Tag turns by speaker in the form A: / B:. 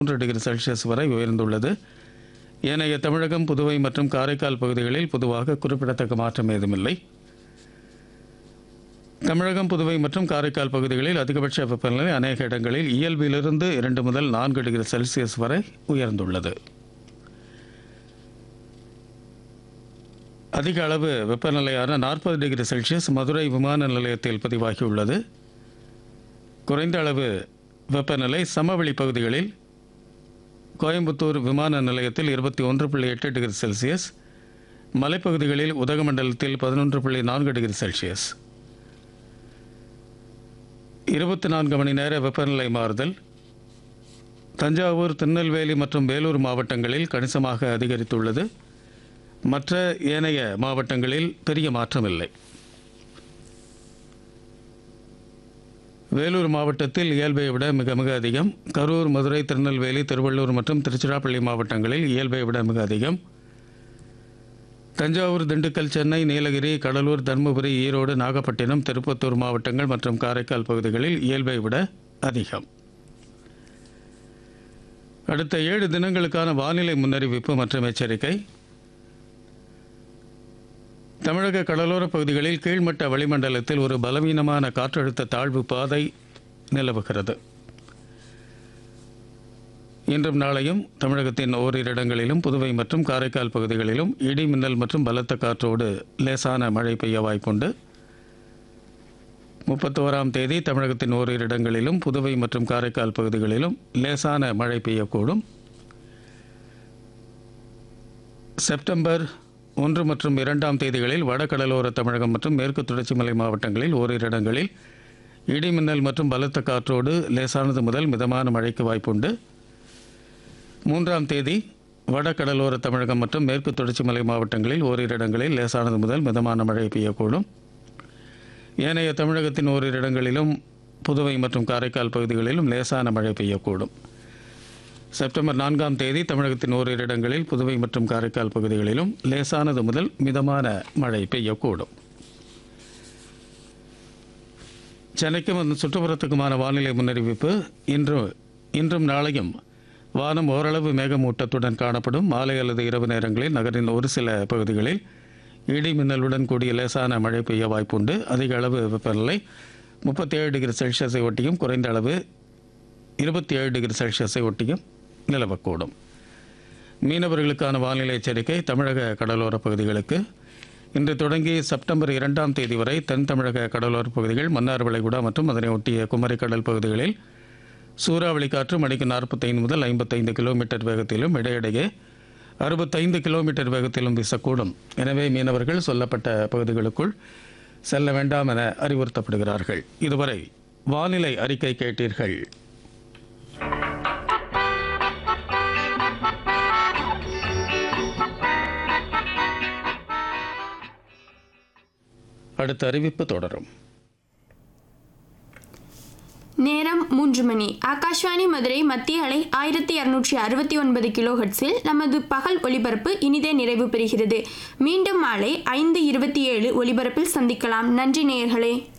A: மூன்று degree Celsius வரை உயர்ந்துள்ளது ஏனைய தமிழகம் புதுவை மற்றும் காரைக்கால் பகுதிகளில் பொதுவாக குறிப்பிடத்தக்க மாற்றம் ஏதுமில்லை தமிழகம் புதுவை மற்றும் காரைக்கால் பகுதிகளில் அதிகபட்ச வெப்பநிலை அநேக இடங்களில் இயல்பிலிருந்து இரண்டு முதல் நான்கு டிகிரி செல்சியஸ் வரை உயர்ந்துள்ளது அதிக அளவு வெப்பநிலையான நாற்பது டிகிரி செல்சியஸ் மதுரை விமான நிலையத்தில் பதிவாகியுள்ளது குறைந்த அளவு வெப்பநிலை சமவெளி பகுதிகளில் கோயம்புத்தூர் விமான நிலையத்தில் இருபத்தி ஒன்று புள்ளி எட்டு டிகிரி செல்சியஸ் மலைப்பகுதிகளில் உதகமண்டலத்தில் பதினொன்று புள்ளி நான்கு டிகிரி செல்சியஸ் இருபத்தி நான்கு மணி நேர வெப்பநிலை மாறுதல் தஞ்சாவூர் திருநெல்வேலி மற்றும் வேலூர் மாவட்டங்களில் கணிசமாக அதிகரித்துள்ளது மற்ற ஏனைய மாவட்டங்களில் பெரிய மாற்றமில்லை வேலூர் மாவட்டத்தில் இயல்பை விட மிக மிக அதிகம் கரூர் மதுரை திருநெல்வேலி திருவள்ளூர் மற்றும் திருச்சிராப்பள்ளி மாவட்டங்களில் இயல்பை விட மிக அதிகம் தஞ்சாவூர் திண்டுக்கல் சென்னை நீலகிரி கடலூர் தருமபுரி ஈரோடு நாகப்பட்டினம் திருப்பத்தூர் மாவட்டங்கள் மற்றும் காரைக்கால் பகுதிகளில் இயல்பை விட அதிகம் அடுத்த ஏழு தினங்களுக்கான வானிலை முன்னறிவிப்பு மற்றும் எச்சரிக்கை தமிழக கடலோர பகுதிகளில் கீழ்மட்ட வளிமண்டலத்தில் ஒரு பலவீனமான காற்றழுத்த தாழ்வு பாதை நிலவுகிறது இன்றும் நாளையும் தமிழகத்தின் ஓரிரு இடங்களிலும் புதுவை மற்றும் காரைக்கால் பகுதிகளிலும் இடி மின்னல் மற்றும் பலத்த காற்றோடு லேசான மழை பெய்ய வாய்ப்புண்டு முப்பத்தோராம் தேதி தமிழகத்தின் ஓரிரு இடங்களிலும் புதுவை மற்றும் காரைக்கால் பகுதிகளிலும் லேசான மழை பெய்யக்கூடும் செப்டம்பர் ஒன்று மற்றும் இரண்டாம் தேதிகளில் வடகடலோர தமிழகம் மற்றும் மேற்கு தொடர்ச்சி மலை மாவட்டங்களில் ஓரிரு இடங்களில் இடி மின்னல் மற்றும் பலத்த காற்றோடு லேசானது முதல் மிதமான மழைக்கு வாய்ப்புண்டு மூன்றாம் தேதி வடகடலோர தமிழகம் மற்றும் மேற்கு தொடர்ச்சி மலை மாவட்டங்களில் ஓரிரு இடங்களில் லேசானது முதல் மிதமான மழை பெய்யக்கூடும் ஏனைய தமிழகத்தின் ஓரிரு இடங்களிலும் புதுவை மற்றும் காரைக்கால் பகுதிகளிலும் லேசான மழை பெய்யக்கூடும் செப்டம்பர் நான்காம் தேதி தமிழகத்தின் ஓரிரு இடங்களில் புதுவை மற்றும் காரைக்கால் பகுதிகளிலும் லேசானது முதல் மிதமான மழை பெய்யக்கூடும் சென்னைக்கும் அதன் சுற்றுப்புறத்துக்குமான வானிலை முன்னறிவிப்பு இன்று இன்றும் நாளையும் வானம் ஓரளவு மேகமூட்டத்துடன் காணப்படும் மாலை அல்லது இரவு நேரங்களில் நகரின் ஒரு சில பகுதிகளில் இடி மின்னலுடன் கூடிய லேசான மழை பெய்ய வாய்ப்புண்டு அதிக அளவு வெப்பநிலை முப்பத்தி ஏழு டிகிரி செல்சியஸை ஒட்டியும் குறைந்த அளவு இருபத்தி ஏழு டிகிரி செல்சியஸை ஒட்டியும் நிலவக்கூடும் மீனவர்களுக்கான வானிலை எச்சரிக்கை தமிழக கடலோர பகுதிகளுக்கு இன்று தொடங்கி செப்டம்பர் இரண்டாம் தேதி வரை தென் தமிழக கடலோர பகுதிகள் மன்னார் வளைகுடா மற்றும் அதனை ஒட்டிய குமரிக்கடல் பகுதிகளில் சூறாவளி காற்று மணிக்கு நாற்பத்தைந்து முதல் ஐம்பத்தைந்து கிலோமீட்டர் வேகத்திலும் இடையிடையே அறுபத்தைந்து கிலோமீட்டர் வேகத்திலும் வீசக்கூடும் எனவே மீனவர்கள் சொல்லப்பட்ட பகுதிகளுக்குள் செல்ல வேண்டாம் என அறிவுறுத்தப்படுகிறார்கள் இதுவரை வானிலை அறிக்கை கேட்டீர்கள் அடுத்த அறிவிப்பு தொடரும்
B: நேரம் மூன்று மணி ஆகாஷ்வாணி மதுரை மத்திய அலை ஆயிரத்தி இரநூற்றி அறுபத்தி ஒன்பது கிலோ ஹெர்ட்ஸில் நமது பகல் ஒலிபரப்பு இனிதே நிறைவு பெறுகிறது மீண்டும் மாலை ஐந்து இருபத்தி ஏழு ஒலிபரப்பில் சந்திக்கலாம் நன்றி நேயர்களே